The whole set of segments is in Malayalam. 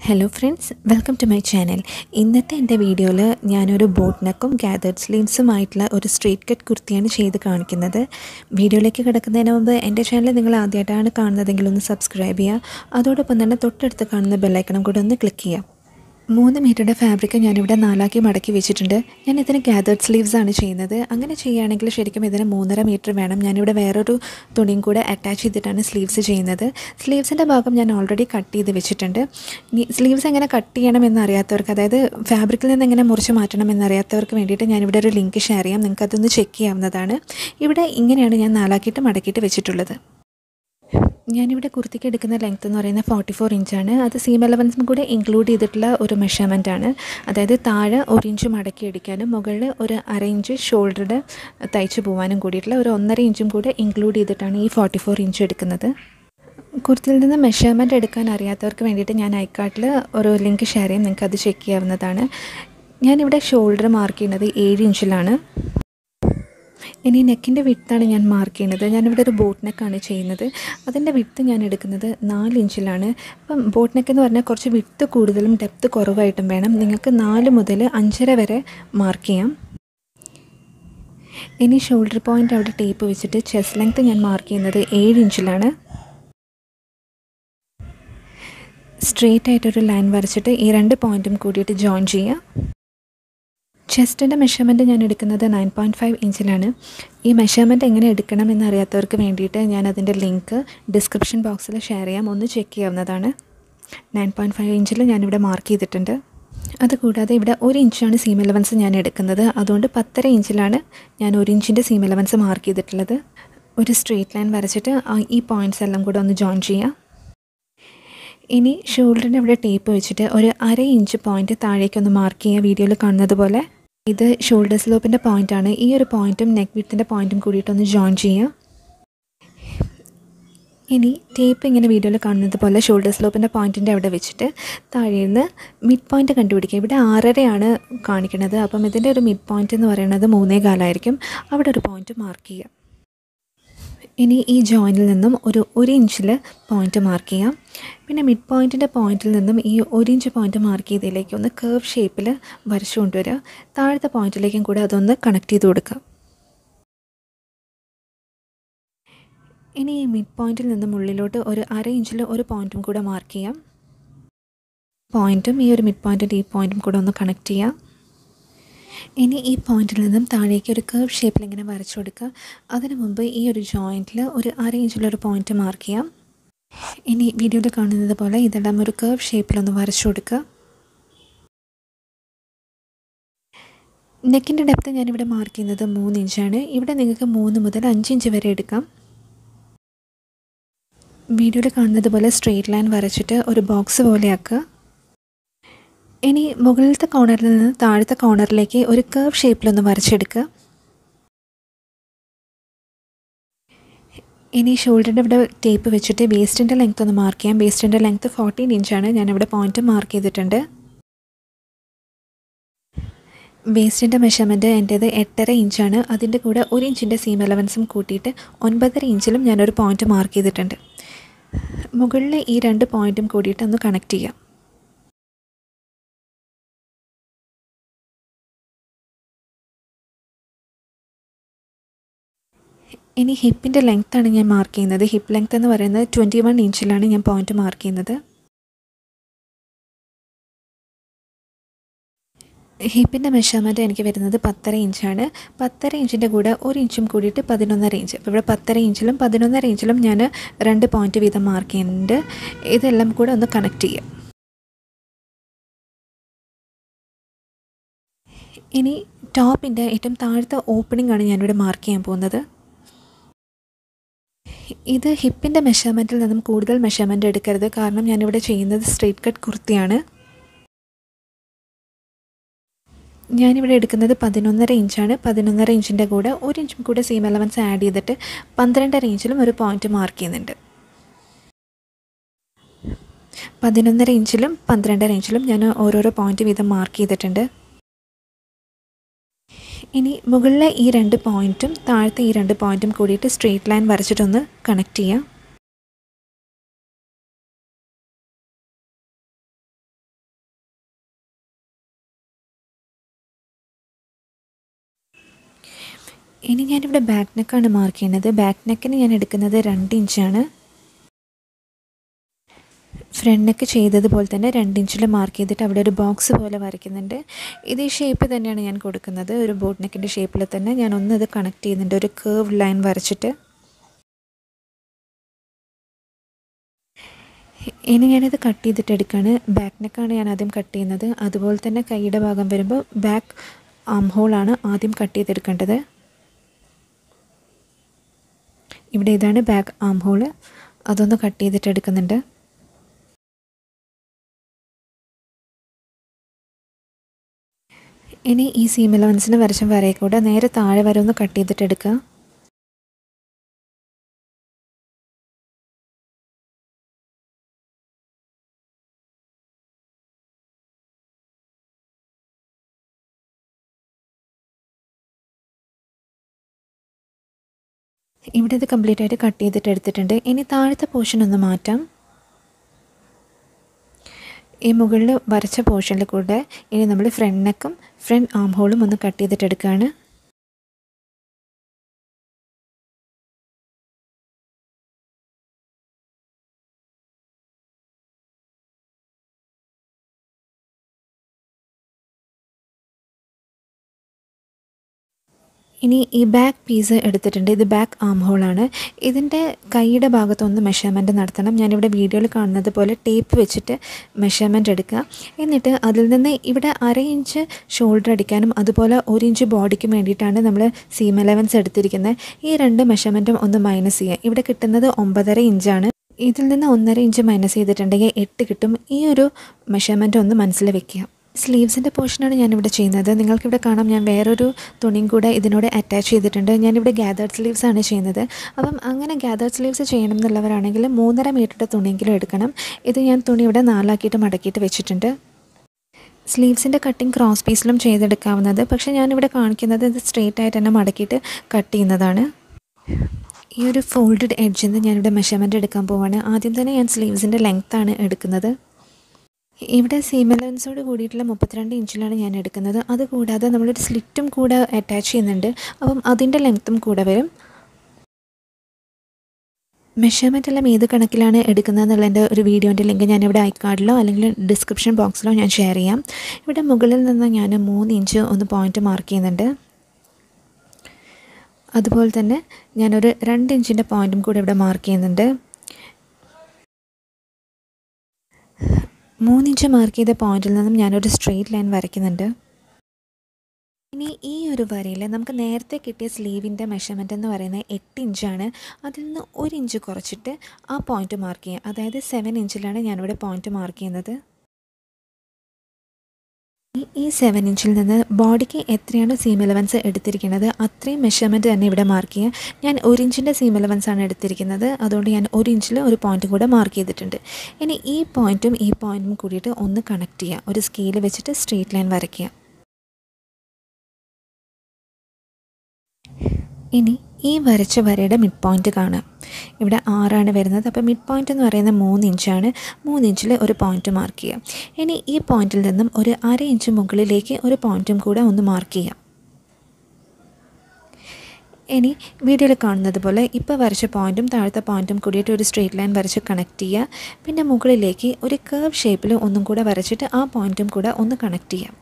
hello friends welcome to my channel ഇന്നത്തെ എൻ്റെ വീഡിയോയിൽ ഞാനൊരു ബോട്ട് നെക്കും ഗാതേർഡ് സ്ലീവ്സുമായിട്ടുള്ള ഒരു സ്ട്രേറ്റ് കട്ട് കുർത്തിയാണ് ചെയ്ത് കാണിക്കുന്നത് വീഡിയോയിലേക്ക് കിടക്കുന്നതിന് മുമ്പ് എൻ്റെ ചാനൽ നിങ്ങൾ ആദ്യമായിട്ടാണ് കാണുന്നതെങ്കിൽ ഒന്ന് സബ്സ്ക്രൈബ് ചെയ്യുക അതോടൊപ്പം തന്നെ തൊട്ടടുത്ത് കാണുന്ന ബെല്ലൈക്കണം കൂടെ ഒന്ന് ക്ലിക്ക് ചെയ്യുക മൂന്ന് മീറ്ററുടെ ഫാബ്രിക് ഞാനിവിടെ നാലാക്കി മടക്കി വെച്ചിട്ടുണ്ട് ഞാൻ ഇതിന് ഗാതേർഡ് സ്ലീവ്സ് ആണ് ചെയ്യുന്നത് അങ്ങനെ ചെയ്യുകയാണെങ്കിൽ ശരിക്കും ഇതിന് മൂന്നര മീറ്റർ വേണം ഞാനിവിടെ വേറൊരു തുണിയും കൂടെ അറ്റാച്ച് ചെയ്തിട്ടാണ് സ്ലീവ്സ് ചെയ്യുന്നത് സ്ലീവ്സിൻ്റെ ഭാഗം ഞാൻ ഓൾറെഡി കട്ട് ചെയ്ത് വെച്ചിട്ടുണ്ട് ഇനി സ്ലീവ്സ് എങ്ങനെ കട്ട് ചെയ്യണം എന്നറിയാത്തവർക്ക് അതായത് ഫാബ്രിക്കിൽ നിന്ന് എങ്ങനെ മുറിച്ച് മാറ്റണം എന്നറിയാത്തവർക്ക് വേണ്ടിയിട്ട് ഞാനിവിടെ ഒരു ലിങ്ക് ഷെയർ ചെയ്യാം നിങ്ങൾക്ക് അതൊന്ന് ചെക്ക് ചെയ്യാവുന്നതാണ് ഇവിടെ ഇങ്ങനെയാണ് ഞാൻ നാലാക്കിയിട്ട് മടക്കിയിട്ട് വെച്ചിട്ടുള്ളത് ഞാനിവിടെ കുർത്തിക്ക് എടുക്കുന്ന ലെങ്ത് എന്ന് പറയുന്നത് ഫോർട്ടി ഫോർ ഇഞ്ചാണ് അത് സീം എലവൻസും കൂടെ ഇൻക്ലൂഡ് ചെയ്തിട്ടുള്ള ഒരു മെഷർമെൻ്റ് ആണ് അതായത് താഴെ ഒരു ഇഞ്ച് മടക്കി അടിക്കാനും മുകളിൽ ഒരു അര ഇഞ്ച് ഷോൾഡറുടെ തയ്ച്ച് പോകാനും കൂടിയിട്ടുള്ള ഒരു ഒന്നര ഇഞ്ചും കൂടെ ഇൻക്ലൂഡ് ചെയ്തിട്ടാണ് ഈ ഫോർട്ടി ഫോർ ഇഞ്ച് എടുക്കുന്നത് കുർത്തിയിൽ നിന്ന് മെഷർമെൻറ്റ് എടുക്കാൻ അറിയാത്തവർക്ക് വേണ്ടിയിട്ട് ഞാൻ ഐക്കാർട്ടിൽ ഒരു ലിങ്ക് ഷെയർ ചെയ്യും നിങ്ങൾക്ക് അത് ചെക്ക് ചെയ്യാവുന്നതാണ് ഞാനിവിടെ ഷോൾഡർ മാർക്ക് ചെയ്യുന്നത് ഏഴ് ഇഞ്ചിലാണ് ഇനി നെക്കിൻ്റെ വിത്താണ് ഞാൻ മാർക്ക് ചെയ്യുന്നത് ഞാനിവിടെ ഒരു ബോട്ട് നെക്കാണ് ചെയ്യുന്നത് അതിൻ്റെ വിത്ത് ഞാൻ എടുക്കുന്നത് നാല് ഇഞ്ചിലാണ് അപ്പം ബോട്ട് നെക്ക് എന്ന് പറഞ്ഞാൽ കുറച്ച് വിത്ത് കൂടുതലും ഡെപ്ത്ത് കുറവായിട്ടും വേണം നിങ്ങൾക്ക് നാല് മുതൽ അഞ്ചര വരെ മാർക്ക് ചെയ്യാം ഇനി ഷോൾഡർ പോയിൻ്റ് അവിടെ ടേപ്പ് വെച്ചിട്ട് ചെസ്റ്റ് ലെങ്ത്ത് ഞാൻ മാർക്ക് ചെയ്യുന്നത് ഏഴ് ഇഞ്ചിലാണ് സ്ട്രെയിറ്റ് ആയിട്ടൊരു ലൈൻ വരച്ചിട്ട് ഈ രണ്ട് പോയിൻറ്റും കൂടിയിട്ട് ജോയിൻ ചെയ്യുക ചെസ്റ്റിൻ്റെ മെഷർമെൻറ്റ് ഞാൻ എടുക്കുന്നത് നയൻ പോയിൻറ്റ് ഫൈവ് ഇഞ്ചിലാണ് ഈ മെഷർമെൻറ്റ് എങ്ങനെ എടുക്കണം എന്നറിയാത്തവർക്ക് വേണ്ടിയിട്ട് ഞാൻ അതിൻ്റെ ലിങ്ക് ഡിസ്ക്രിപ്ഷൻ ബോക്സിൽ ഷെയർ ചെയ്യാം ഒന്ന് ചെക്ക് ചെയ്യാവുന്നതാണ് നയൻ പോയിൻറ്റ് ഫൈവ് ഇഞ്ചിൽ ഞാനിവിടെ മാർക്ക് ചെയ്തിട്ടുണ്ട് അതുകൂടാതെ ഇവിടെ ഒരു ഇഞ്ചാണ് സീം എലവൻസ് ഞാൻ എടുക്കുന്നത് അതുകൊണ്ട് പത്തര ഇഞ്ചിലാണ് ഞാൻ ഒരു ഇഞ്ചിൻ്റെ സീം എലവൻസ് മാർക്ക് ചെയ്തിട്ടുള്ളത് ഒരു സ്ട്രെയിറ്റ് ലൈൻ വരച്ചിട്ട് ഈ പോയിൻറ്റ്സ് എല്ലാം കൂടെ ഒന്ന് ജോയിൻ ചെയ്യാം ഇനി ഷോൾഡറിൻ്റെ അവിടെ ടേപ്പ് വെച്ചിട്ട് ഒരു അര ഇഞ്ച് പോയിൻറ്റ് താഴേക്കൊന്ന് മാർക്ക് ചെയ്യുക വീഡിയോയിൽ കാണുന്നത് പോലെ ഇത് ഷോൾഡർ സ്ലോപ്പിൻ്റെ പോയിൻ്റാണ് ഈ ഒരു പോയിൻറ്റും നെക്ക് വിത്തിൻ്റെ പോയിൻറ്റും കൂടിയിട്ടൊന്ന് ജോയിൻ ചെയ്യുക ഇനി ടേപ്പ് ഇങ്ങനെ വീഡിയോയിൽ കാണുന്നത് പോലെ ഷോൾഡർ സ്ലോപ്പിൻ്റെ പോയിൻറ്റിൻ്റെ അവിടെ വെച്ചിട്ട് താഴെ നിന്ന് മിഡ് പോയിൻറ്റ് കണ്ടുപിടിക്കുക ഇവിടെ ആറരയാണ് കാണിക്കുന്നത് അപ്പം ഇതിൻ്റെ ഒരു മിഡ് പോയിൻറ്റ് എന്ന് പറയുന്നത് മൂന്നേ കാലായിരിക്കും അവിടെ ഒരു പോയിൻറ്റ് മാർക്ക് ചെയ്യുക ഇനി ഈ ജോയിനിൽ നിന്നും ഒരു ഒരു ഇഞ്ചിൽ പോയിൻ്റ് മാർക്ക് ചെയ്യാം പിന്നെ മിഡ് പോയിൻറ്റിൻ്റെ പോയിൻറ്റിൽ നിന്നും ഈ ഒരു ഇഞ്ച് പോയിൻ്റ് മാർക്ക് ചെയ്തതിലേക്ക് ഒന്ന് കേർവ് ഷേപ്പിൽ വരച്ചു കൊണ്ടുവരിക താഴത്തെ പോയിൻറ്റിലേക്കും കൂടെ അതൊന്ന് കണക്ട് ചെയ്ത് കൊടുക്കുക ഇനി ഈ മിഡ് പോയിൻറ്റിൽ നിന്നും ഉള്ളിലോട്ട് ഒരു അര ഇഞ്ചിൽ ഒരു പോയിൻറ്റും കൂടെ മാർക്ക് ചെയ്യാം പോയിൻറ്റും ഈ ഒരു മിഡ് പോയിൻറ്റിൻ്റെ ഈ പോയിൻറ്റും കൂടെ ഒന്ന് കണക്ട് ചെയ്യാം ഇനി ഈ പോയിന്റിൽ നിന്നും താഴേക്ക് ഒരു കേർവ് ഷേപ്പിൽ ഇങ്ങനെ വരച്ചു കൊടുക്കുക അതിനു മുമ്പ് ഈ ഒരു ജോയിൻറ്റിൽ ഒരു അര ഇഞ്ചിലൊരു പോയിന്റ് മാർക്ക് ചെയ്യാം ഇനി വീഡിയോയിൽ കാണുന്നത് പോലെ ഇതെല്ലാം ഒരു കേർവ് ഷേപ്പിലൊന്ന് വരച്ചു കൊടുക്കുക നെക്കിൻ്റെ ഡെപ്ത് ഞാനിവിടെ മാർക്ക് ചെയ്യുന്നത് മൂന്ന് ഇഞ്ചാണ് ഇവിടെ നിങ്ങൾക്ക് മൂന്ന് മുതൽ അഞ്ച് ഇഞ്ച് വരെ എടുക്കാം വീഡിയോയിൽ കാണുന്നത് പോലെ സ്ട്രെയിറ്റ് ലൈൻ വരച്ചിട്ട് ഒരു ബോക്സ് പോലെ ആക്കുക ഇനി മുകളിലത്തെ കോർണറിൽ നിന്ന് താഴത്തെ കോർണറിലേക്ക് ഒരു കേർവ് ഷേപ്പിലൊന്ന് വരച്ചെടുക്കുക ഇനി ഷോൾഡറിൻ്റെ ഇവിടെ ടേപ്പ് വെച്ചിട്ട് വേസ്റ്റിൻ്റെ ലെങ്ത് ഒന്ന് മാർക്ക് ചെയ്യാം വേസ്റ്റിൻ്റെ ലെങ്ത് ഫോർട്ടീൻ ഇഞ്ചാണ് ഞാനിവിടെ പോയിന്റ് മാർക്ക് ചെയ്തിട്ടുണ്ട് വേസ്റ്റിൻ്റെ മെഷർമെൻറ്റ് എൻ്റേത് എട്ടര ഇഞ്ചാണ് അതിൻ്റെ കൂടെ ഒരു ഇഞ്ചിൻ്റെ സീം എലവൻസും കൂട്ടിയിട്ട് ഒൻപതര ഇഞ്ചിലും ഞാനൊരു പോയിന്റ് മാർക്ക് ചെയ്തിട്ടുണ്ട് മുകളിൽ ഈ രണ്ട് പോയിൻറ്റും കൂടിയിട്ട് ഒന്ന് കണക്ട് ചെയ്യാം ഇനി ഹിപ്പിൻ്റെ ലെങ്ത്താണ് ഞാൻ മാർക്ക് ചെയ്യുന്നത് ഹിപ്പ് ലെങ്ത് എന്ന് പറയുന്നത് ട്വൻറ്റി വൺ ഇഞ്ചിലാണ് ഞാൻ പോയിന്റ് മാർക്ക് ചെയ്യുന്നത് ഹിപ്പിൻ്റെ മെഷർമെൻറ്റ് എനിക്ക് വരുന്നത് പത്തര ഇഞ്ചാണ് പത്തര ഇഞ്ചിൻ്റെ കൂടെ ഒരു ഇഞ്ചും കൂടിയിട്ട് പതിനൊന്നര ഇഞ്ച് അപ്പോൾ ഇവിടെ പത്തര ഇഞ്ചിലും പതിനൊന്നര ഇഞ്ചിലും ഞാൻ രണ്ട് പോയിന്റ് വീതം മാർക്ക് ചെയ്യുന്നുണ്ട് ഇതെല്ലാം കൂടെ ഒന്ന് കണക്ട് ചെയ്യാം ഇനി ടോപ്പിൻ്റെ ഏറ്റവും താഴത്തെ ഓപ്പണിംഗ് ആണ് ഞാനിവിടെ മാർക്ക് ചെയ്യാൻ പോകുന്നത് ഇത് ഹിപ്പിൻ്റെ മെഷർമെൻറ്റിൽ നിന്നും കൂടുതൽ മെഷർമെൻറ്റ് എടുക്കരുത് കാരണം ഞാനിവിടെ ചെയ്യുന്നത് സ്ട്രെയിറ്റ് കട്ട് കുർത്തിയാണ് ഞാനിവിടെ എടുക്കുന്നത് പതിനൊന്നര ഇഞ്ചാണ് പതിനൊന്നര ഇഞ്ചിൻ്റെ കൂടെ ഒരു ഇഞ്ചും കൂടെ സീം എലവൻസ് ആഡ് ചെയ്തിട്ട് പന്ത്രണ്ടര ഇഞ്ചിലും ഒരു പോയിന്റ് മാർക്ക് ചെയ്യുന്നുണ്ട് പതിനൊന്നര ഇഞ്ചിലും പന്ത്രണ്ടര ഇഞ്ചിലും ഞാൻ ഓരോരോ പോയിന്റ് വീതം മാർക്ക് ചെയ്തിട്ടുണ്ട് ഇനി മുകളിലെ ഈ രണ്ട് പോയിൻറ്റും താഴത്തെ ഈ രണ്ട് പോയിൻറ്റും കൂടിയിട്ട് സ്ട്രെയിറ്റ് ലൈൻ വരച്ചിട്ടൊന്ന് കണക്ട് ചെയ്യാം ഇനി ഞാനിവിടെ ബാക്ക് നെക്കാണ് മാർക്ക് ചെയ്യുന്നത് ബാക്ക് നെക്കിന് ഞാൻ എടുക്കുന്നത് രണ്ട് ഇഞ്ചാണ് ഫ്രണ്ട് നെക്ക് ചെയ്തതുപോലെ തന്നെ രണ്ട് ഇഞ്ചിൽ മാർക്ക് ചെയ്തിട്ട് അവിടെ ഒരു ബോക്സ് പോലെ വരയ്ക്കുന്നുണ്ട് ഇതേ ഷേപ്പ് തന്നെയാണ് ഞാൻ കൊടുക്കുന്നത് ഒരു ബോട്ട് നെക്കിൻ്റെ ഷേപ്പിൽ തന്നെ ഞാൻ ഒന്ന് ഇത് കണക്ട് ചെയ്യുന്നുണ്ട് ഒരു കേർവ് ലൈൻ വരച്ചിട്ട് ഇനി ഞാനിത് കട്ട് ചെയ്തിട്ട് എടുക്കുകയാണ് ബാക്ക് നെക്കാണ് ഞാൻ ആദ്യം കട്ട് ചെയ്യുന്നത് അതുപോലെ തന്നെ കൈയുടെ ഭാഗം വരുമ്പോൾ ബാക്ക് ആം ഹോളാണ് ആദ്യം കട്ട് ചെയ്തെടുക്കേണ്ടത് ഇവിടെ ഇതാണ് ബാക്ക് ആം ഹോള് അതൊന്ന് കട്ട് ചെയ്തിട്ട് എടുക്കുന്നുണ്ട് ഇനി ഈ സീം അലവൻസിന് വരച്ചും വരയിൽ നേരെ താഴെ വരെ ഒന്ന് കട്ട് ചെയ്തിട്ട് എടുക്കുക ഇവിടെ ഇത് കംപ്ലീറ്റ് ആയിട്ട് കട്ട് ചെയ്തിട്ട് എടുത്തിട്ടുണ്ട് ഇനി താഴത്തെ പോർഷൻ ഒന്ന് മാറ്റാം ഈ മുകളിൽ വരച്ച പോർഷനിൽ കൂടെ ഇനി നമ്മൾ ഫ്രണ്ട് നെക്കും ഫ്രണ്ട് ആം ഹോളും ഒന്ന് കട്ട് ചെയ്തിട്ട് എടുക്കുകയാണ് ഇനി ഈ ബാക്ക് പീസ് എടുത്തിട്ടുണ്ട് ഇത് ബാക്ക് ആം ഹോളാണ് ഇതിൻ്റെ കൈയുടെ ഭാഗത്തൊന്ന് മെഷർമെൻറ്റ് നടത്തണം ഞാനിവിടെ വീഡിയോയിൽ കാണുന്നത് പോലെ ടേപ്പ് വെച്ചിട്ട് മെഷർമെൻറ്റ് എടുക്കുക എന്നിട്ട് അതിൽ നിന്ന് ഇവിടെ അര ഇഞ്ച് ഷോൾഡർ അടിക്കാനും അതുപോലെ ഒരു ഇഞ്ച് ബോഡിക്കും വേണ്ടിയിട്ടാണ് നമ്മൾ സീം അലവൻസ് എടുത്തിരിക്കുന്നത് ഈ രണ്ട് മെഷർമെൻറ്റും ഒന്ന് മൈനസ് ചെയ്യുക ഇവിടെ കിട്ടുന്നത് ഒമ്പതര ഇഞ്ചാണ് ഇതിൽ നിന്ന് ഒന്നര ഇഞ്ച് മൈനസ് ചെയ്തിട്ടുണ്ടെങ്കിൽ എട്ട് കിട്ടും ഈ ഒരു മെഷർമെൻറ്റ് ഒന്ന് മനസ്സിൽ വെക്കുക സ്ലീവ്സിൻ്റെ പോർഷനാണ് ഞാനിവിടെ ചെയ്യുന്നത് നിങ്ങൾക്കിവിടെ കാണാം ഞാൻ വേറൊരു തുണിയും കൂടെ ഇതിനോട് അറ്റാച്ച് ചെയ്തിട്ടുണ്ട് ഞാനിവിടെ ഗ്യാതേർഡ് സ്ലീവ്സ് ആണ് ചെയ്യുന്നത് അപ്പം അങ്ങനെ ഗ്യാതേർഡ് സ്ലീവ്സ് ചെയ്യണം എന്നുള്ളവരാണെങ്കിൽ മൂന്നര മീറ്ററുടെ തുണിയെങ്കിലും എടുക്കണം ഇത് ഞാൻ തുണി ഇവിടെ നാലാക്കിയിട്ട് മടക്കിയിട്ട് വെച്ചിട്ടുണ്ട് സ്ലീവ്സിൻ്റെ കട്ടിങ് ക്രോസ് പീസിലും ചെയ്തെടുക്കാവുന്നത് പക്ഷേ ഞാനിവിടെ കാണിക്കുന്നത് ഇത് സ്ട്രെയിറ്റ് ആയിട്ട് തന്നെ മടക്കിയിട്ട് കട്ട് ചെയ്യുന്നതാണ് ഈ ഒരു ഫോൾഡഡ് എഡ്ജിൽ നിന്ന് ഞാനിവിടെ മെഷർമെൻറ്റ് എടുക്കാൻ പോവാണ് ആദ്യം തന്നെ ഞാൻ സ്ലീവ്സിൻ്റെ ലെങ്ത്താണ് എടുക്കുന്നത് ഇവിടെ സീം അലവൻസോട് കൂടിയിട്ടുള്ള മുപ്പത്തിരണ്ട് ഇഞ്ചിലാണ് ഞാൻ എടുക്കുന്നത് അതുകൂടാതെ നമ്മളൊരു സ്ലിറ്റും കൂടെ അറ്റാച്ച് ചെയ്യുന്നുണ്ട് അപ്പം അതിൻ്റെ ലെങ്ത്തും കൂടെ വരും മെഷർമെൻ്റ് എല്ലാം ഏത് കണക്കിലാണ് എടുക്കുന്നതെന്നുള്ളതിൻ്റെ ഒരു വീഡിയോൻ്റെ ലിങ്ക് ഞാനിവിടെ ഐക്കാർഡിലോ അല്ലെങ്കിൽ ഡിസ്ക്രിപ്ഷൻ ബോക്സിലോ ഞാൻ ഷെയർ ചെയ്യാം ഇവിടെ മുകളിൽ നിന്ന് ഞാൻ മൂന്ന് ഇഞ്ച് ഒന്ന് പോയിൻ്റ് മാർക്ക് ചെയ്യുന്നുണ്ട് അതുപോലെ തന്നെ ഞാനൊരു രണ്ട് ഇഞ്ചിൻ്റെ പോയിൻറ്റും കൂടെ ഇവിടെ മാർക്ക് ചെയ്യുന്നുണ്ട് മൂന്നിഞ്ച് മാർക്ക് ചെയ്ത പോയിന്റിൽ നിന്നും ഞാനൊരു സ്ട്രെയിറ്റ് ലൈൻ വരയ്ക്കുന്നുണ്ട് ഇനി ഈ ഒരു വരയിൽ നമുക്ക് നേരത്തെ കിട്ടിയ സ്ലീവിൻ്റെ മെഷർമെൻറ്റ് എന്ന് പറയുന്നത് എട്ട് ഇഞ്ചാണ് അതിൽ നിന്ന് ഒരു ഇഞ്ച് കുറച്ചിട്ട് ആ പോയിന്റ് മാർക്ക് ചെയ്യുക അതായത് സെവൻ ഇഞ്ചിലാണ് ഞാനിവിടെ പോയിന്റ് മാർക്ക് ചെയ്യുന്നത് ഈ ഈ സെവൻ ഇഞ്ചിൽ നിന്ന് ബോഡിക്ക് എത്രയാണ് സീം എലവൻസ് എടുത്തിരിക്കുന്നത് അത്രയും മെഷർമെൻറ്റ് തന്നെ ഇവിടെ മാർക്ക് ചെയ്യുക ഞാൻ ഒരു ഇഞ്ചിൻ്റെ സീം എലവൻസ് ആണ് എടുത്തിരിക്കുന്നത് അതുകൊണ്ട് ഞാൻ ഒരു ഇഞ്ചിൽ ഒരു പോയിന്റ് കൂടെ മാർക്ക് ചെയ്തിട്ടുണ്ട് ഇനി ഈ പോയിന്റും ഈ പോയിന്റും കൂടിയിട്ട് ഒന്ന് കണക്ട് ചെയ്യുക ഒരു സ്കെയിൽ വെച്ചിട്ട് സ്ട്രെയിറ്റ് ലൈൻ വരയ്ക്കുക ഇനി ഈ വരച്ച വരയുടെ മിഡ് പോയിന്റ് കാണാം ഇവിടെ ആറാണ് വരുന്നത് അപ്പോൾ മിഡ് പോയിന്റ് എന്ന് പറയുന്നത് മൂന്ന് ഇഞ്ചാണ് മൂന്ന് ഇഞ്ചിൽ ഒരു പോയിന്റ് മാർക്ക് ചെയ്യാം ഇനി ഈ പോയിന്റിൽ നിന്നും ഒരു അര ഇഞ്ച് മുകളിലേക്ക് ഒരു പോയിന്റും കൂടെ ഒന്ന് മാർക്ക് ചെയ്യാം ഇനി വീഡിയോയിൽ കാണുന്നത് പോലെ ഇപ്പോൾ വരച്ച പോയിന്റും താഴത്തെ പോയിന്റും കൂടിയിട്ട് ഒരു സ്ട്രെയിറ്റ് ലൈൻ വരച്ച് കണക്ട് ചെയ്യുക പിന്നെ മുകളിലേക്ക് ഒരു കേർവ് ഷേപ്പിൽ ഒന്നും കൂടെ വരച്ചിട്ട് ആ പോയിന്റും കൂടെ ഒന്ന് കണക്ട് ചെയ്യാം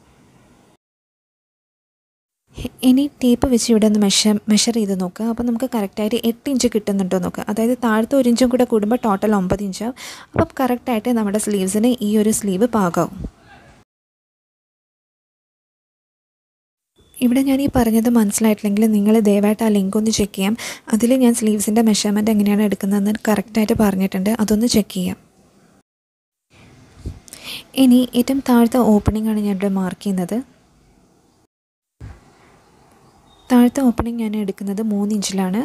ഇനി ടേപ്പ് വെച്ച് ഇവിടെ ഒന്ന് മെഷർ മെഷർ ചെയ്ത് നോക്കുക അപ്പോൾ നമുക്ക് കറക്റ്റായിട്ട് എട്ട് ഇഞ്ച് കിട്ടുന്നുണ്ടോ നോക്കുക അതായത് താഴത്തെ ഒരു ഇഞ്ചും കൂടെ കൂടുമ്പോൾ ടോട്ടൽ ഒമ്പത് ഇഞ്ചാവും അപ്പം കറക്റ്റായിട്ട് നമ്മുടെ സ്ലീവ്സിന് ഈ ഒരു സ്ലീവ് പാകാവും ഇവിടെ ഞാൻ ഈ പറഞ്ഞത് മനസ്സിലായിട്ടില്ലെങ്കിൽ നിങ്ങൾ ദയവായിട്ട് ആ ലിങ്ക് ഒന്ന് ചെക്ക് ചെയ്യാം അതിൽ ഞാൻ സ്ലീവ്സിൻ്റെ മെഷർമെൻറ്റ് എങ്ങനെയാണ് എടുക്കുന്നതെന്ന് കറക്റ്റായിട്ട് പറഞ്ഞിട്ടുണ്ട് അതൊന്ന് ചെക്ക് ചെയ്യാം ഇനി ഏറ്റവും താഴത്തെ ഓപ്പണിംഗ് ആണ് ഞാൻ ഇവിടെ മാർക്ക് ചെയ്യുന്നത് താഴത്തെ ഓപ്പണിംഗ് ഞാൻ എടുക്കുന്നത് മൂന്ന് ഇഞ്ചിലാണ്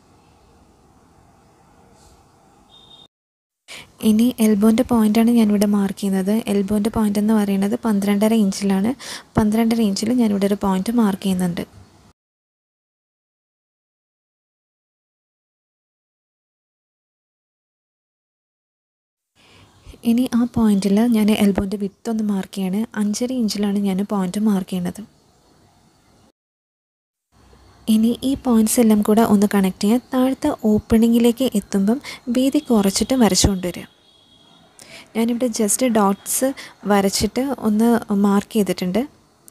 ഇനി എൽബോൻ്റെ പോയിൻ്റാണ് ഞാനിവിടെ മാർക്ക് ചെയ്യുന്നത് എൽബോൻ്റെ പോയിൻ്റ് എന്ന് പറയുന്നത് പന്ത്രണ്ടര ഇഞ്ചിലാണ് പന്ത്രണ്ടര ഇഞ്ചിൽ ഞാനിവിടെ ഒരു പോയിൻ്റ് മാർക്ക് ചെയ്യുന്നുണ്ട് ഇനി ആ പോയിന്റിൽ ഞാൻ എൽബോൻ്റെ വിത്ത് ഒന്ന് മാർക്ക് ചെയ്യാണ് അഞ്ചര ഇഞ്ചിലാണ് ഞാൻ പോയിന്റ് മാർക്ക് ചെയ്യുന്നത് ഇനി ഈ പോയിൻറ്റ്സ് എല്ലാം കൂടെ ഒന്ന് കണക്ട് ചെയ്യുക താഴത്തെ ഓപ്പണിങ്ങിലേക്ക് എത്തുമ്പം വീതി കുറച്ചിട്ട് വരച്ചു കൊണ്ടുവരിക ഞാനിവിടെ ജസ്റ്റ് ഡോട്ട്സ് വരച്ചിട്ട് ഒന്ന് മാർക്ക് ചെയ്തിട്ടുണ്ട്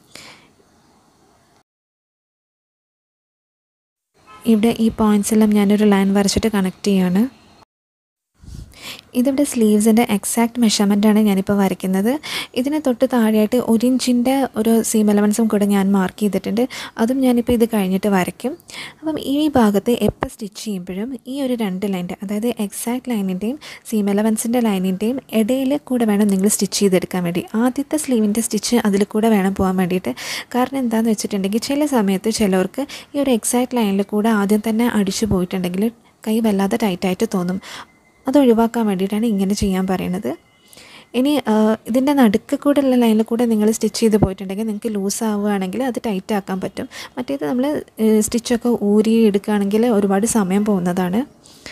ഇവിടെ ഈ പോയിൻറ്റ്സ് എല്ലാം ഞാനൊരു ലൈൻ വരച്ചിട്ട് കണക്ട് ചെയ്യാണ് ഇതിവിടെ സ്ലീവ്സിൻ്റെ എക്സാക്ട് മെഷർമെൻ്റാണ് ഞാനിപ്പോൾ വരയ്ക്കുന്നത് ഇതിന് തൊട്ട് താഴെയായിട്ട് ഒരു ഇഞ്ചിൻ്റെ ഒരു സീം എലവൻസും കൂടെ ഞാൻ മാർക്ക് ചെയ്തിട്ടുണ്ട് അതും ഞാനിപ്പോൾ ഇത് കഴിഞ്ഞിട്ട് വരയ്ക്കും അപ്പം ഈ ഭാഗത്ത് എപ്പോൾ സ്റ്റിച്ച് ചെയ്യുമ്പോഴും ഈ ഒരു രണ്ട് ലൈൻ്റെ അതായത് എക്സാക്ട് ലൈനിൻ്റെയും സീം എലവൻസിൻ്റെ ലൈനിൻ്റെയും ഇടയിൽ കൂടെ വേണം നിങ്ങൾ സ്റ്റിച്ച് ചെയ്തെടുക്കാൻ വേണ്ടി ആദ്യത്തെ സ്ലീവിൻ്റെ സ്റ്റിച്ച് അതിൽ കൂടെ വേണം പോകാൻ വേണ്ടിയിട്ട് കാരണം എന്താണെന്ന് വെച്ചിട്ടുണ്ടെങ്കിൽ ചില സമയത്ത് ചിലവർക്ക് ഈ ഒരു എക്സാക്ട് ലൈനിൽ കൂടെ ആദ്യം തന്നെ അടിച്ചു പോയിട്ടുണ്ടെങ്കിൽ കൈ വല്ലാതെ ടൈറ്റായിട്ട് തോന്നും അത് ഒഴിവാക്കാൻ വേണ്ടിയിട്ടാണ് ഇങ്ങനെ ചെയ്യാൻ പറയുന്നത് ഇനി ഇതിൻ്റെ നടുക്ക് കൂടെ ഉള്ള ലൈനിൽ കൂടെ നിങ്ങൾ സ്റ്റിച്ച് ചെയ്ത് പോയിട്ടുണ്ടെങ്കിൽ നിങ്ങൾക്ക് ലൂസ് ആവുകയാണെങ്കിൽ അത് ടൈറ്റ് ആക്കാൻ പറ്റും മറ്റേത് നമ്മൾ സ്റ്റിച്ചൊക്കെ ഊരി എടുക്കുകയാണെങ്കിൽ ഒരുപാട് സമയം പോകുന്നതാണ്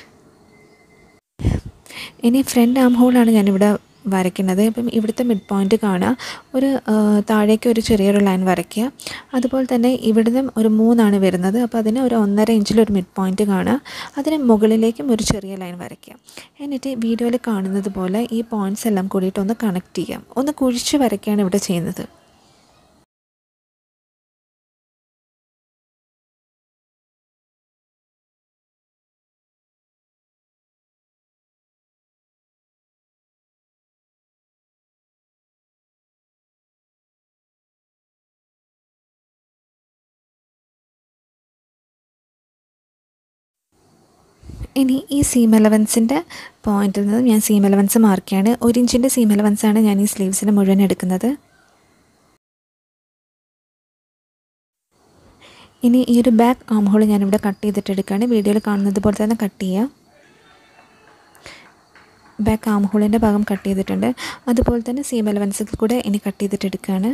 ഇനി ഫ്രണ്ട് ആം ഹോളാണ് ഞാനിവിടെ വരയ്ക്കുന്നത് ഇപ്പം ഇവിടുത്തെ മിഡ് പോയിൻ്റ് കാണുക ഒരു താഴേക്ക് ഒരു ചെറിയൊരു ലൈൻ വരയ്ക്കുക അതുപോലെ തന്നെ ഇവിടുന്ന് ഒരു മൂന്നാണ് വരുന്നത് അപ്പോൾ അതിന് ഒരു ഒന്നര ഇഞ്ചിലൊരു മിഡ് പോയിൻ്റ് കാണുക അതിന് മുകളിലേക്കും ഒരു ചെറിയ ലൈൻ വരയ്ക്കുക എന്നിട്ട് വീഡിയോയിൽ കാണുന്നത് പോലെ ഈ പോയിൻറ്റ്സ് എല്ലാം കൂടിയിട്ട് ഒന്ന് കണക്ട് ചെയ്യാം ഒന്ന് കുഴിച്ച് വരയ്ക്കുകയാണ് ഇവിടെ ചെയ്യുന്നത് ഇനി ഈ സീം എലവൻസിൻ്റെ പോയിന്റിൽ നിന്ന് ഞാൻ സീം എലവൻസ് മാർക്ക് ചെയ്യാണ് ഒരു ഇഞ്ചിൻ്റെ സീം എലവൻസാണ് ഞാൻ ഈ സ്ലീവ്സിന് മുഴുവൻ എടുക്കുന്നത് ഇനി ഈ ഒരു ബാക്ക് ആം ഹോൾ ഞാനിവിടെ കട്ട് ചെയ്തിട്ട് എടുക്കുകയാണ് വീഡിയോയിൽ കാണുന്നത് പോലെ തന്നെ കട്ട് ചെയ്യുക ബാക്ക് ആം ഹോളിൻ്റെ ഭാഗം കട്ട് ചെയ്തിട്ടുണ്ട് അതുപോലെ തന്നെ സീം എലവൻസിൽ കൂടെ ഇനി കട്ട് ചെയ്തിട്ട് എടുക്കുകയാണ്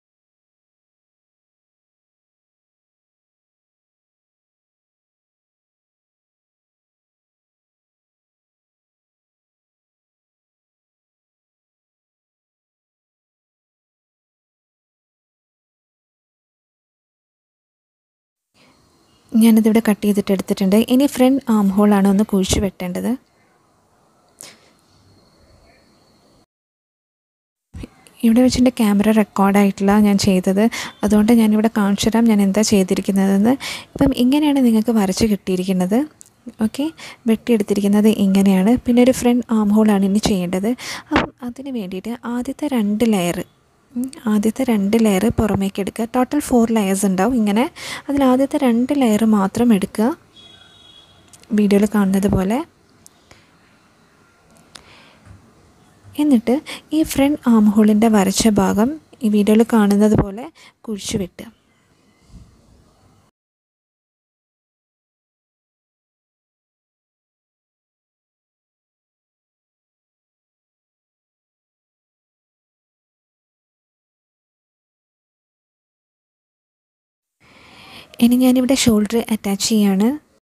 ഞാനിതിവിടെ കട്ട് ചെയ്തിട്ട് എടുത്തിട്ടുണ്ട് ഇനി ഫ്രണ്ട് ആം ഹോളാണ് ഒന്ന് കുഴിച്ച് വെട്ടേണ്ടത് ഇവിടെ വെച്ചിട്ട് ക്യാമറ റെക്കോർഡായിട്ടില്ല ഞാൻ ചെയ്തത് അതുകൊണ്ട് ഞാനിവിടെ കാണിച്ചു തരാം ഞാൻ എന്താ ചെയ്തിരിക്കുന്നതെന്ന് ഇപ്പം ഇങ്ങനെയാണ് നിങ്ങൾക്ക് വരച്ച് കിട്ടിയിരിക്കുന്നത് ഓക്കെ വെട്ടിയെടുത്തിരിക്കുന്നത് ഇങ്ങനെയാണ് പിന്നെ ഒരു ഫ്രണ്ട് ആം ഹോളാണ് ഇനി ചെയ്യേണ്ടത് അപ്പം അതിന് വേണ്ടിയിട്ട് ആദ്യത്തെ രണ്ട് ലെയർ ആദ്യത്തെ രണ്ട് ലെയർ പുറമേക്ക് എടുക്കുക ടോട്ടൽ ഫോർ ലെയേഴ്സ് ഉണ്ടാവും ഇങ്ങനെ അതിൽ ആദ്യത്തെ രണ്ട് ലെയർ മാത്രം എടുക്കുക വീഡിയോയിൽ കാണുന്നത് പോലെ എന്നിട്ട് ഈ ഫ്രണ്ട് ആം ഹോളിൻ്റെ വരച്ച ഭാഗം ഈ വീഡിയോയിൽ കാണുന്നത് പോലെ കുഴിച്ചു വെട്ടുക ഇനി ഞാനിവിടെ ഷോൾഡർ അറ്റാച്ച് ചെയ്യാണ്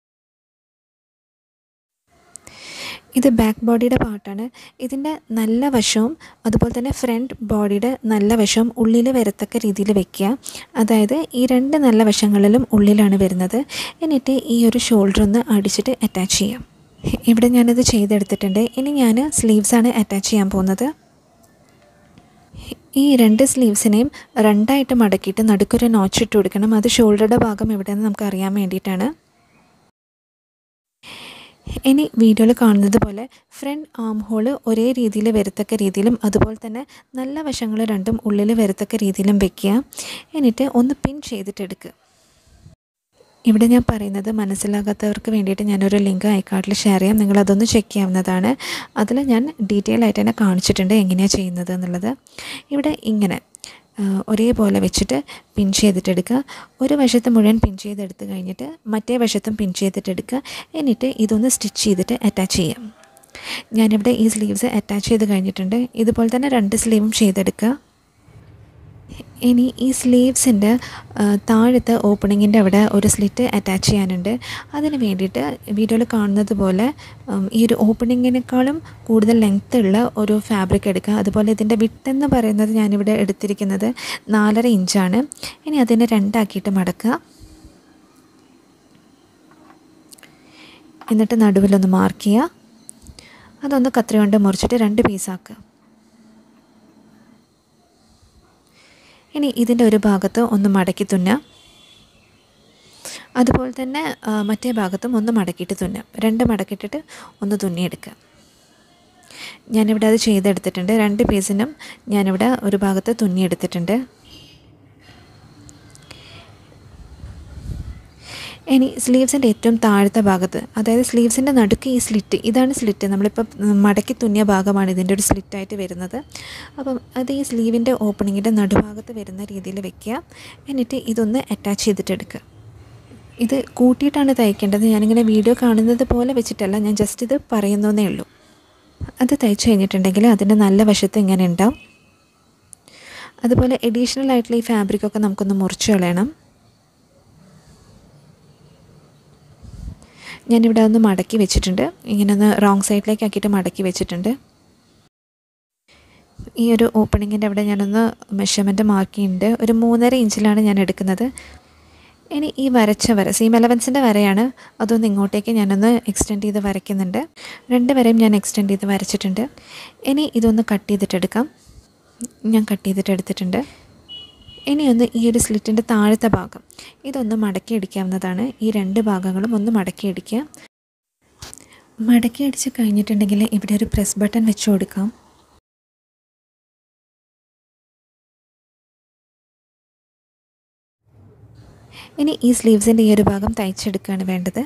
ഇത് ബാക്ക് ബോഡിയുടെ പാർട്ടാണ് ഇതിൻ്റെ നല്ല വശവും അതുപോലെ തന്നെ ഫ്രണ്ട് ബോഡിയുടെ നല്ല വശവും ഉള്ളിൽ വരത്തക്ക രീതിയിൽ വെക്കുക അതായത് ഈ രണ്ട് നല്ല വശങ്ങളിലും ഉള്ളിലാണ് വരുന്നത് എന്നിട്ട് ഈ ഒരു ഷോൾഡർ ഒന്ന് അടിച്ചിട്ട് അറ്റാച്ച് ചെയ്യാം ഇവിടെ ഞാനിത് ചെയ്തെടുത്തിട്ടുണ്ട് ഇനി ഞാൻ സ്ലീവ്സാണ് അറ്റാച്ച് ചെയ്യാൻ പോകുന്നത് ഈ രണ്ട് സ്ലീവ്സിനെയും രണ്ടായിട്ട് മടക്കിയിട്ട് നടുക്കൊരു നോച്ചിട്ട് കൊടുക്കണം അത് ഷോൾഡറുടെ ഭാഗം എവിടെയെന്ന് നമുക്ക് അറിയാൻ വേണ്ടിയിട്ടാണ് ഇനി വീഡിയോയിൽ കാണുന്നത് പോലെ ഫ്രണ്ട് ആം ഹോള് ഒരേ രീതിയിൽ വരത്തക്ക രീതിയിലും അതുപോലെ തന്നെ നല്ല വശങ്ങൾ രണ്ടും ഉള്ളിൽ വരത്തക്ക രീതിയിലും വെക്കുക എന്നിട്ട് ഒന്ന് പിൻ ചെയ്തിട്ടെടുക്കുക ഇവിടെ ഞാൻ പറയുന്നത് മനസ്സിലാകാത്തവർക്ക് വേണ്ടിയിട്ട് ഞാനൊരു ലിങ്ക് ഐക്കാർഡിൽ ഷെയർ ചെയ്യാം നിങ്ങളതൊന്ന് ചെക്ക് ചെയ്യാവുന്നതാണ് അതിൽ ഞാൻ ഡീറ്റെയിൽ ആയിട്ട് തന്നെ കാണിച്ചിട്ടുണ്ട് എങ്ങനെയാണ് ചെയ്യുന്നത് എന്നുള്ളത് ഇവിടെ ഇങ്ങനെ ഒരേപോലെ വെച്ചിട്ട് പിൻ ചെയ്തിട്ടെടുക്കുക ഒരു വശത്ത് മുഴുവൻ പിൻ ചെയ്തെടുത്ത് കഴിഞ്ഞിട്ട് മറ്റേ വശത്തും പിൻ ചെയ്തിട്ടെടുക്കുക എന്നിട്ട് ഇതൊന്ന് സ്റ്റിച്ച് ചെയ്തിട്ട് അറ്റാച്ച് ചെയ്യാം ഞാനിവിടെ ഈ സ്ലീവ്സ് അറ്റാച്ച് ചെയ്ത് കഴിഞ്ഞിട്ടുണ്ട് ഇതുപോലെ തന്നെ രണ്ട് സ്ലീവും ചെയ്തെടുക്കുക ഇനി ഈ സ്ലീവ്സിൻ്റെ താഴത്തെ ഓപ്പണിങ്ങിൻ്റെ അവിടെ ഒരു സ്ലിറ്റ് അറ്റാച്ച് ചെയ്യാനുണ്ട് അതിന് വേണ്ടിയിട്ട് വീഡിയോയിൽ കാണുന്നത് പോലെ ഈ ഒരു ഓപ്പണിങ്ങിനേക്കാളും കൂടുതൽ ലെങ്ത് ഉള്ള ഒരു ഫാബ്രിക് എടുക്കുക അതുപോലെ ഇതിൻ്റെ വിട്ടെന്ന് പറയുന്നത് ഞാനിവിടെ എടുത്തിരിക്കുന്നത് നാലര ഇഞ്ചാണ് ഇനി അതിനെ രണ്ടാക്കിയിട്ട് മടക്കുക എന്നിട്ട് നടുവിലൊന്ന് മാർക്ക് ചെയ്യുക അതൊന്ന് കത്രി കൊണ്ട് മുറിച്ചിട്ട് രണ്ട് പീസാക്കുക ഇനി ഇതിൻ്റെ ഒരു ഭാഗത്ത് ഒന്ന് മടക്കി തുന്നാം അതുപോലെ തന്നെ ആ, മറ്റേ ഭാഗത്തും ഒന്ന് മടക്കിയിട്ട് തുന്നാം രണ്ട് മടക്കിയിട്ടിട്ട് ഒന്ന് തുന്നിയെടുക്കുക ഞാനിവിടെ അത് ചെയ്തെടുത്തിട്ടുണ്ട് രണ്ട് പീസിനും ഞാനിവിടെ ഒരു ഭാഗത്ത് തുന്നിയെടുത്തിട്ടുണ്ട് ഇനി സ്ലീവ്സിൻ്റെ ഏറ്റവും താഴത്തെ ഭാഗത്ത് അതായത് സ്ലീവ്സിൻ്റെ നടുക്ക് ഈ സ്ലിറ്റ് ഇതാണ് സ്ലിറ്റ് നമ്മളിപ്പോൾ മടക്കി തുന്നിയ ഭാഗമാണ് ഇതിൻ്റെ ഒരു സ്ലിറ്റായിട്ട് വരുന്നത് അപ്പം അത് ഈ സ്ലീവിൻ്റെ ഓപ്പണിങ്ങിൻ്റെ നടുഭാഗത്ത് വരുന്ന രീതിയിൽ വെക്കുക എന്നിട്ട് ഇതൊന്ന് അറ്റാച്ച് ചെയ്തിട്ടെടുക്കുക ഇത് കൂട്ടിയിട്ടാണ് തയ്ക്കേണ്ടത് ഞാനിങ്ങനെ വീഡിയോ കാണുന്നത് പോലെ വെച്ചിട്ടല്ല ഞാൻ ജസ്റ്റ് ഇത് പറയുന്നതേ ഉള്ളൂ അത് തയ്ച്ചു കഴിഞ്ഞിട്ടുണ്ടെങ്കിൽ അതിൻ്റെ നല്ല വശത്ത് ഇങ്ങനെ ഉണ്ടാവും അതുപോലെ എഡീഷണൽ ആയിട്ടുള്ള ഈ ഫാബ്രിക്കൊക്കെ നമുക്കൊന്ന് മുറിച്ച് കളയണം ഞാനിവിടെ ഒന്ന് മടക്കി വെച്ചിട്ടുണ്ട് ഇങ്ങനെ ഒന്ന് റോങ് സൈഡിലേക്ക് ആക്കിയിട്ട് മടക്കി വെച്ചിട്ടുണ്ട് ഈ ഒരു ഓപ്പണിങ്ങിൻ്റെ അവിടെ ഞാനൊന്ന് മെഷർമെൻറ്റ് മാർക്ക് ചെയ്യുന്നുണ്ട് ഒരു മൂന്നര ഇഞ്ചിലാണ് ഞാൻ എടുക്കുന്നത് ഇനി ഈ വരച്ച വര സീം എലവൻസിൻ്റെ വരയാണ് അതൊന്ന് ഇങ്ങോട്ടേക്ക് ഞാനൊന്ന് എക്സ്റ്റെൻഡ് ചെയ്ത് വരയ്ക്കുന്നുണ്ട് രണ്ട് വരയും ഞാൻ എക്സ്റ്റെൻഡ് ചെയ്ത് വരച്ചിട്ടുണ്ട് ഇനി ഇതൊന്ന് കട്ട് ചെയ്തിട്ടെടുക്കാം ഞാൻ കട്ട് ചെയ്തിട്ട് എടുത്തിട്ടുണ്ട് ഇനി ഒന്ന് ഈ ഒരു സ്ലിറ്റിൻ്റെ താഴത്തെ ഭാഗം ഇതൊന്ന് മടക്കി അടിക്കാവുന്നതാണ് ഈ രണ്ട് ഭാഗങ്ങളും ഒന്ന് മടക്കി അടിക്കുക മടക്കി അടിച്ച് കഴിഞ്ഞിട്ടുണ്ടെങ്കിൽ ഇവിടെ ഒരു പ്രസ് ബട്ടൺ വെച്ച് കൊടുക്കാം ഇനി ഈ സ്ലീവ്സിൻ്റെ ഈ ഒരു ഭാഗം തയ്ച്ചെടുക്കുകയാണ് വേണ്ടത്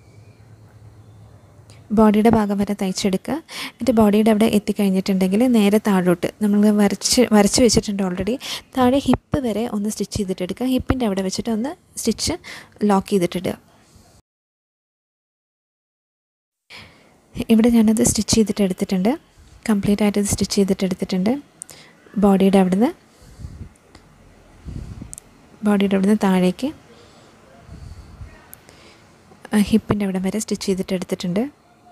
ബോഡിയുടെ ഭാഗം വരെ തയ്ച്ചെടുക്കുക എന്നിട്ട് ബോഡിയുടെ അവിടെ എത്തിക്കഴിഞ്ഞിട്ടുണ്ടെങ്കിൽ നേരെ താഴോട്ട് നമ്മൾ വരച്ച് വരച്ച് വെച്ചിട്ടുണ്ട് ഓൾറെഡി താഴെ ഹിപ്പ് വരെ ഒന്ന് സ്റ്റിച്ച് ചെയ്തിട്ടെടുക്കുക ഹിപ്പിൻ്റെ അവിടെ വെച്ചിട്ട് ഒന്ന് സ്റ്റിച്ച് ലോക്ക് ചെയ്തിട്ടിടുക ഇവിടെ ഞാനത് സ്റ്റിച്ച് ചെയ്തിട്ട് എടുത്തിട്ടുണ്ട് കംപ്ലീറ്റ് ആയിട്ട് ഇത് സ്റ്റിച്ച് ചെയ്തിട്ട് എടുത്തിട്ടുണ്ട് ബോഡിയുടെ അവിടുന്ന് ബോഡിയുടെ അവിടുന്ന് താഴേക്ക് ഹിപ്പിൻ്റെ അവിടെ വരെ സ്റ്റിച്ച് ചെയ്തിട്ട് എടുത്തിട്ടുണ്ട്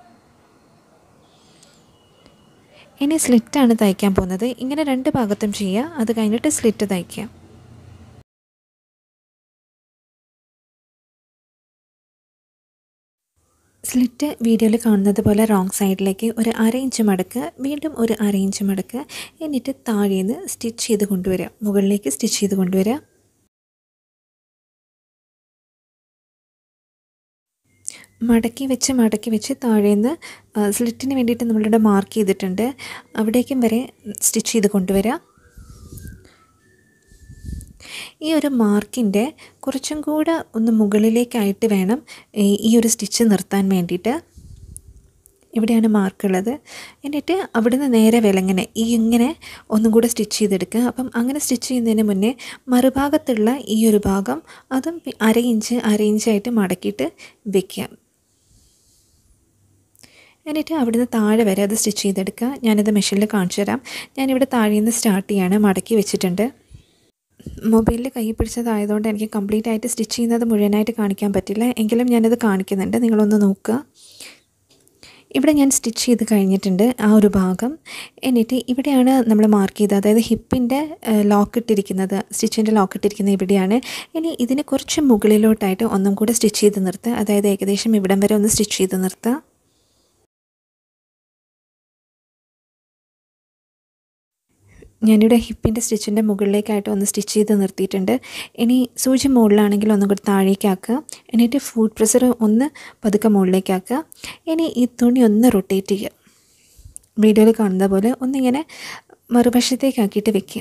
ഇനി സ്ലിറ്റാണ് തയ്ക്കാൻ പോകുന്നത് ഇങ്ങനെ രണ്ട് ഭാഗത്തും ചെയ്യുക അത് കഴിഞ്ഞിട്ട് സ്ലിറ്റ് തയ്ക്കുക സ്ലിറ്റ് വീഡിയോയിൽ കാണുന്നത് പോലെ റോങ് സൈഡിലേക്ക് ഒരു അര ഇഞ്ച് മടക്കുക വീണ്ടും ഒരു അര ഇഞ്ച് മടക്കുക എന്നിട്ട് താഴേന്ന് സ്റ്റിച്ച് ചെയ്ത് കൊണ്ടുവരിക മുകളിലേക്ക് സ്റ്റിച്ച് ചെയ്ത് കൊണ്ടുവരിക മടക്കി വെച്ച് മടക്കി വെച്ച് താഴേന്ന് സ്ലിറ്റിന് വേണ്ടിയിട്ട് നമ്മളിവിടെ മാർക്ക് ചെയ്തിട്ടുണ്ട് അവിടേക്കും വരെ സ്റ്റിച്ച് ചെയ്ത് കൊണ്ടുവരാം ഈ ഒരു മാർക്കിൻ്റെ കുറച്ചും കൂടെ ഒന്ന് മുകളിലേക്കായിട്ട് വേണം ഈ- ഈ ഒരു സ്റ്റിച്ച് നിർത്താൻ വേണ്ടിയിട്ട് ഇവിടെയാണ് മാർക്കുള്ളത് എന്നിട്ട് അവിടുന്ന് നേരെ വിലങ്ങനെ ഈ ഇങ്ങനെ ഒന്നും കൂടെ സ്റ്റിച്ച് ചെയ്തെടുക്കുക അപ്പം അങ്ങനെ സ്റ്റിച്ച് ചെയ്യുന്നതിന് മുന്നേ മറുഭാഗത്തുള്ള ഈ ഒരു ഭാഗം അതും പി- അര ഇഞ്ച് അര ഇഞ്ചായിട്ട് മടക്കിയിട്ട് വെക്കുക എന്നിട്ട് അവിടുന്ന് താഴെ വരെ അത് സ്റ്റിച്ച് ചെയ്തെടുക്കുക ഞാനിത് മെഷീനിൽ കാണിച്ചു തരാം ഞാനിവിടെ താഴെ നിന്ന് സ്റ്റാർട്ട് ചെയ്യാണ് മടക്കി വെച്ചിട്ടുണ്ട് മൊബൈലിൽ കൈ പിടിച്ചതായതുകൊണ്ട് എനിക്ക് കംപ്ലീറ്റ് ആയിട്ട് സ്റ്റിച്ച് ചെയ്യുന്നത് മുഴുവനായിട്ട് കാണിക്കാൻ പറ്റില്ല എങ്കിലും ഞാനിത് കാണിക്കുന്നുണ്ട് നിങ്ങളൊന്ന് നോക്കുക ഇവിടെ ഞാൻ സ്റ്റിച്ച് ചെയ്ത് കഴിഞ്ഞിട്ടുണ്ട് ആ ഒരു ഭാഗം എന്നിട്ട് ഇവിടെയാണ് നമ്മൾ മാർക്ക് ചെയ്തത് അതായത് ഹിപ്പിൻ്റെ ലോക്ക് ഇട്ടിരിക്കുന്നത് സ്റ്റിച്ചിൻ്റെ ലോക്ക് ഇട്ടിരിക്കുന്നത് ഇവിടെയാണ് ഇനി ഇതിന് കുറച്ച് മുകളിലോട്ടായിട്ട് ഒന്നും കൂടെ സ്റ്റിച്ച് ചെയ്ത് നിർത്തുക അതായത് ഏകദേശം ഇവിടം വരെ ഒന്ന് സ്റ്റിച്ച് ചെയ്ത് നിർത്തുക ഞാനിവിടെ ഹിപ്പിൻ്റെ സ്റ്റിച്ചിൻ്റെ മുകളിലേക്കായിട്ട് ഒന്ന് സ്റ്റിച്ച് ചെയ്ത് നിർത്തിയിട്ടുണ്ട് ഇനി സൂചി മുകളിലാണെങ്കിൽ ഒന്നും കൂടി താഴേക്കാക്കുക എന്നിട്ട് ഫുഡ് പ്രഷർ ഒന്ന് പതുക്കെ മുകളിലേക്കാക്കുക ഇനി ഈ തുണി ഒന്ന് റൊട്ടേറ്റ് ചെയ്യുക വീഡിയോയിൽ കാണുന്ന പോലെ ഒന്നിങ്ങനെ മറുവശത്തേക്കാക്കിയിട്ട് വെക്കുക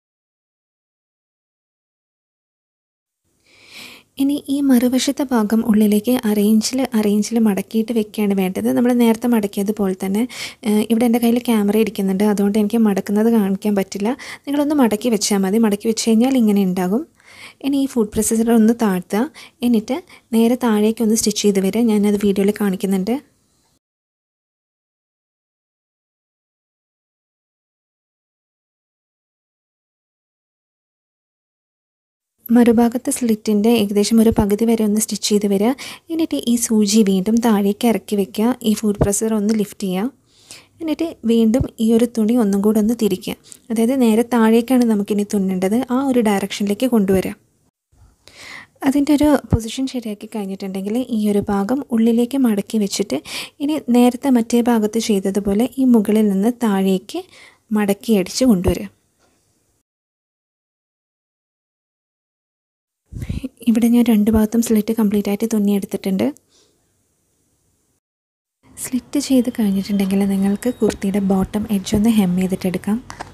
ഇനി ഈ മറുവശത്തെ ഭാഗം ഉള്ളിലേക്ക് അറേഞ്ചിൽ അറേഞ്ചിൽ മടക്കിയിട്ട് വെക്കുകയാണ് വേണ്ടത് നമ്മൾ നേരത്തെ മടക്കിയതുപോലെ തന്നെ ഏഹ് ഇവിടെ എൻ്റെ കയ്യിൽ ക്യാമറ ഇരിക്കുന്നുണ്ട് അതുകൊണ്ട് എനിക്ക് മടക്കുന്നത് കാണിക്കാൻ പറ്റില്ല നിങ്ങളൊന്ന് മടക്കി വെച്ചാൽ മതി മടക്കി വെച്ച് കഴിഞ്ഞാൽ ഇങ്ങനെ ഉണ്ടാകും ഇനി ഈ ഫുഡ് പ്രൊസസ്സർ ഒന്ന് താഴ്ത്തുക എന്നിട്ട് നേരെ താഴേക്ക് ഒന്ന് സ്റ്റിച്ച് ചെയ്ത് വരിക ഞാനത് വീഡിയോയിൽ കാണിക്കുന്നുണ്ട് മറുഭാഗത്തെ സ്ലിറ്റിൻ്റെ ഏകദേശം ഒരു പകുതി വരെ ഒന്ന് സ്റ്റിച്ച് ചെയ്ത് വരിക എന്നിട്ട് ഈ സൂചി വീണ്ടും താഴേക്ക് ഇറക്കി വെക്കുക ഈ ഫുഡ് പ്രസർ ഒന്ന് ലിഫ്റ്റ് ചെയ്യുക എന്നിട്ട് വീണ്ടും ഈ ഒരു തുണി ഒന്നും കൂടെ ഒന്ന് തിരിക്കുക അതായത് നേരെ താഴേക്കാണ് നമുക്കിനി തുന്നേണ്ടത് ആ ഒരു ഡയറക്ഷനിലേക്ക് കൊണ്ടുവരിക അതിൻ്റെ ഒരു പൊസിഷൻ ശരിയാക്കി കഴിഞ്ഞിട്ടുണ്ടെങ്കിൽ ഈ ഒരു ഭാഗം ഉള്ളിലേക്ക് മടക്കി വെച്ചിട്ട് ഇനി നേരത്തെ മറ്റേ ഭാഗത്ത് ചെയ്തതുപോലെ ഈ മുകളിൽ നിന്ന് താഴേക്ക് മടക്കി അടിച്ച് കൊണ്ടുവരിക ഇവിടെ ഞാൻ രണ്ട് ഭാഗത്തും സ്ലിറ്റ് കംപ്ലീറ്റ് ആയിട്ട് തുന്നിയെടുത്തിട്ടുണ്ട് സ്ലിറ്റ് ചെയ്ത് കഴിഞ്ഞിട്ടുണ്ടെങ്കിൽ നിങ്ങൾക്ക് കുർത്തിയുടെ ബോട്ടം എഡ്ജ് ഒന്ന് ഹെം ചെയ്തിട്ടെടുക്കാം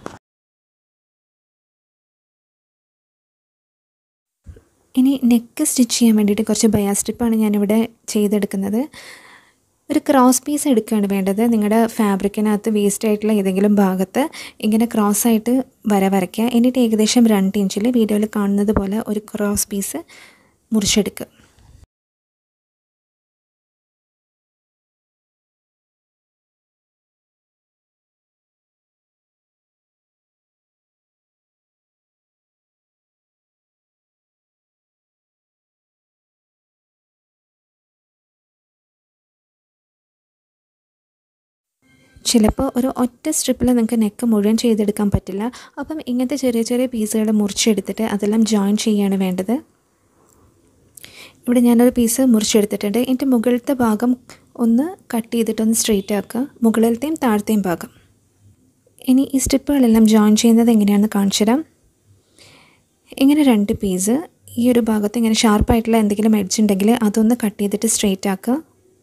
ഇനി നെക്ക് സ്റ്റിച്ച് ചെയ്യാൻ വേണ്ടിയിട്ട് കുറച്ച് ബയാ സ്ട്രിപ്പാണ് ഞാനിവിടെ ചെയ്തെടുക്കുന്നത് ഒരു ക്രോസ് പീസ് എടുക്കുകയാണ് വേണ്ടത് നിങ്ങളുടെ ഫാബ്രിക്കിനകത്ത് വേസ്റ്റ് ആയിട്ടുള്ള ഏതെങ്കിലും ഭാഗത്ത് ഇങ്ങനെ ക്രോസ് ആയിട്ട് വര വരയ്ക്കുക എന്നിട്ട് ഏകദേശം രണ്ട് ഇഞ്ചിൽ വീഡിയോയിൽ കാണുന്നത് പോലെ ഒരു ക്രോസ് പീസ് മുറിച്ചെടുക്കുക ചിലപ്പോൾ ഒരു ഒറ്റ സ്ട്രിപ്പിൽ നിങ്ങൾക്ക് നെക്ക് മുഴുവൻ ചെയ്തെടുക്കാൻ പറ്റില്ല അപ്പം ഇങ്ങനത്തെ ചെറിയ ചെറിയ പീസുകൾ മുറിച്ചെടുത്തിട്ട് അതെല്ലാം ജോയിൻ ചെയ്യുകയാണ് വേണ്ടത് ഇവിടെ ഞാനൊരു പീസ് മുറിച്ചെടുത്തിട്ടുണ്ട് എൻ്റെ മുകളിലത്തെ ഭാഗം ഒന്ന് കട്ട് ചെയ്തിട്ടൊന്ന് സ്ട്രെയിറ്റ് ആക്കുക മുകളിലത്തെയും താഴത്തെയും ഭാഗം ഇനി ഈ സ്ട്രിപ്പുകളെല്ലാം ജോയിൻ ചെയ്യുന്നത് എങ്ങനെയാണെന്ന് കാണിച്ചു തരാം ഇങ്ങനെ രണ്ട് പീസ് ഈ ഒരു ഭാഗത്ത് ഇങ്ങനെ ഷാർപ്പായിട്ടുള്ള എന്തെങ്കിലും എഡ്ജ് ഉണ്ടെങ്കിൽ അതൊന്ന് കട്ട് ചെയ്തിട്ട് സ്ട്രെയിറ്റ് ആക്കുക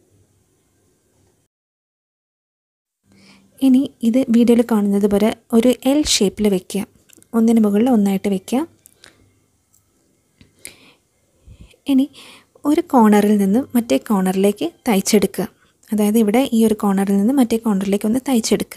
ഇനി ഇത് വീഡിയോയിൽ കാണുന്നത് പോലെ ഒരു എൽ ഷേപ്പിൽ വെക്കുക ഒന്നിന് മുകളിൽ ഒന്നായിട്ട് വെക്കുക ഇനി ഒരു കോർണറിൽ നിന്ന് മറ്റേ കോർണറിലേക്ക് തയ്ച്ചെടുക്കുക അതായത് ഇവിടെ ഈ ഒരു കോർണറിൽ നിന്ന് മറ്റേ കോർണറിലേക്ക് ഒന്ന് തയ്ച്ചെടുക്കുക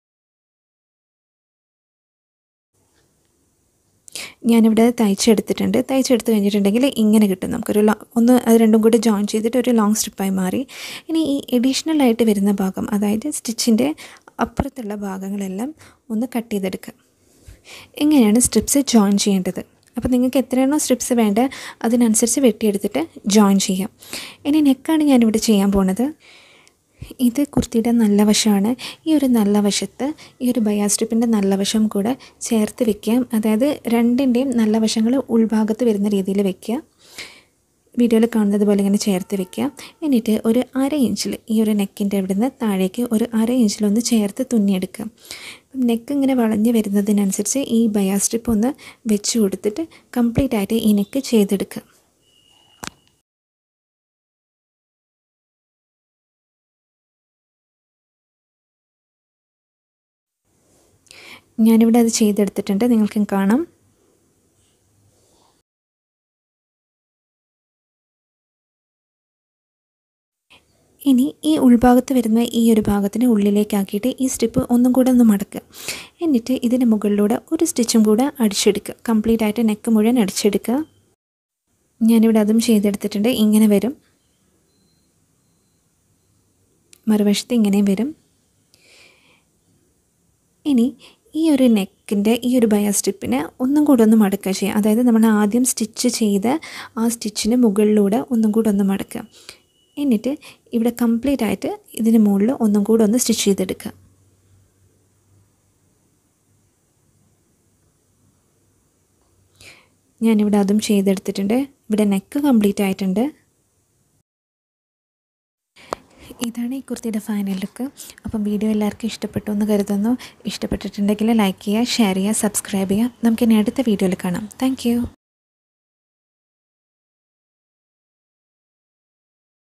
ഞാനിവിടെ തയ്ച്ചെടുത്തിട്ടുണ്ട് തയ്ച്ചെടുത്ത് കഴിഞ്ഞിട്ടുണ്ടെങ്കിൽ ഇങ്ങനെ കിട്ടും നമുക്കൊരു ഒന്ന് അത് രണ്ടും കൂടി ജോയിൻ ചെയ്തിട്ട് ഒരു ലോങ് സ്ട്രിപ്പായി മാറി ഇനി ഈ എഡീഷണൽ ആയിട്ട് വരുന്ന ഭാഗം അതായത് സ്റ്റിച്ചിൻ്റെ അപ്പുറത്തുള്ള ഭാഗങ്ങളെല്ലാം ഒന്ന് കട്ട് ചെയ്തെടുക്കുക എങ്ങനെയാണ് സ്ട്രിപ്സ് ജോയിൻ ചെയ്യേണ്ടത് അപ്പോൾ നിങ്ങൾക്ക് എത്രയാണോ സ്ട്രിപ്സ് വേണ്ട അതിനനുസരിച്ച് വെട്ടിയെടുത്തിട്ട് ജോയിൻ ചെയ്യാം ഇനി നെക്കാണ് ഞാനിവിടെ ചെയ്യാൻ പോണത് ഇത് കുർത്തിയുടെ നല്ല വശമാണ് ഈ ഒരു നല്ല വശത്ത് ഈ ഒരു ബയാ സ്ട്രിപ്പിൻ്റെ നല്ല വശം കൂടെ ചേർത്ത് വെക്കാം അതായത് രണ്ടിൻ്റെയും നല്ല വശങ്ങൾ ഉൾഭാഗത്ത് വരുന്ന രീതിയിൽ വെക്കുക വീഡിയോയിൽ കാണുന്നത് പോലെ ഇങ്ങനെ ചേർത്ത് വെക്കുക എന്നിട്ട് ഒരു അര ഇഞ്ചിൽ ഈ ഒരു നെക്കിൻ്റെ അവിടെ നിന്ന് താഴേക്ക് ഒരു അര ഇഞ്ചിലൊന്ന് ചേർത്ത് തുന്നിയെടുക്കുക അപ്പം നെക്ക് ഇങ്ങനെ വളഞ്ഞ് വരുന്നതിനനുസരിച്ച് ഈ ബയാ സ്ട്രിപ്പ് ഒന്ന് വെച്ച് കൊടുത്തിട്ട് കംപ്ലീറ്റ് ആയിട്ട് ഈ നെക്ക് ചെയ്തെടുക്കുക ഞാനിവിടെ അത് ചെയ്തെടുത്തിട്ടുണ്ട് നിങ്ങൾക്കും കാണാം ഇനി ഈ ഉൾഭാഗത്ത് വരുന്ന ഈ ഒരു ഭാഗത്തിന് ഉള്ളിലേക്കാക്കിയിട്ട് ഈ സ്റ്റിപ്പ് ഒന്നും കൂടെ ഒന്ന് മടക്കുക എന്നിട്ട് ഇതിന് മുകളിലൂടെ ഒരു സ്റ്റിച്ചും കൂടെ അടിച്ചെടുക്കുക കംപ്ലീറ്റ് ആയിട്ട് നെക്ക് മുഴുവൻ അടിച്ചെടുക്കുക ഞാനിവിടെ അതും ചെയ്തെടുത്തിട്ടുണ്ട് ഇങ്ങനെ വരും മറുവശത്ത് ഇങ്ങനെയും വരും ഇനി ഈ ഒരു നെക്കിൻ്റെ ഈ ഒരു ബയ സ്റ്റിപ്പിനെ ഒന്നും കൂടെ ഒന്ന് മടക്കുക ചെയ്യുക അതായത് നമ്മൾ ആദ്യം സ്റ്റിച്ച് ചെയ്ത ആ സ്റ്റിച്ചിന് മുകളിലൂടെ ഒന്നും കൂടെ ഒന്ന് മടക്കുക എന്നിട്ട് ഇവിടെ കംപ്ലീറ്റ് ആയിട്ട് ഇതിന് മുകളിൽ ഒന്നും കൂടെ ഒന്ന് സ്റ്റിച്ച് ചെയ്തെടുക്കുക ഞാനിവിടെ അതും ചെയ്തെടുത്തിട്ടുണ്ട് ഇവിടെ നെക്ക് കംപ്ലീറ്റ് ആയിട്ടുണ്ട് ഇതാണ് ഈ കുർത്തിയുടെ ഫൈനൽ ലുക്ക് അപ്പം വീഡിയോ എല്ലാവർക്കും ഇഷ്ടപ്പെട്ടു എന്ന് കരുതുന്നു ഇഷ്ടപ്പെട്ടിട്ടുണ്ടെങ്കിൽ ലൈക്ക് ചെയ്യുക ഷെയർ ചെയ്യുക സബ്സ്ക്രൈബ് ചെയ്യുക നമുക്കിനി അടുത്ത വീഡിയോയിൽ കാണാം താങ്ക്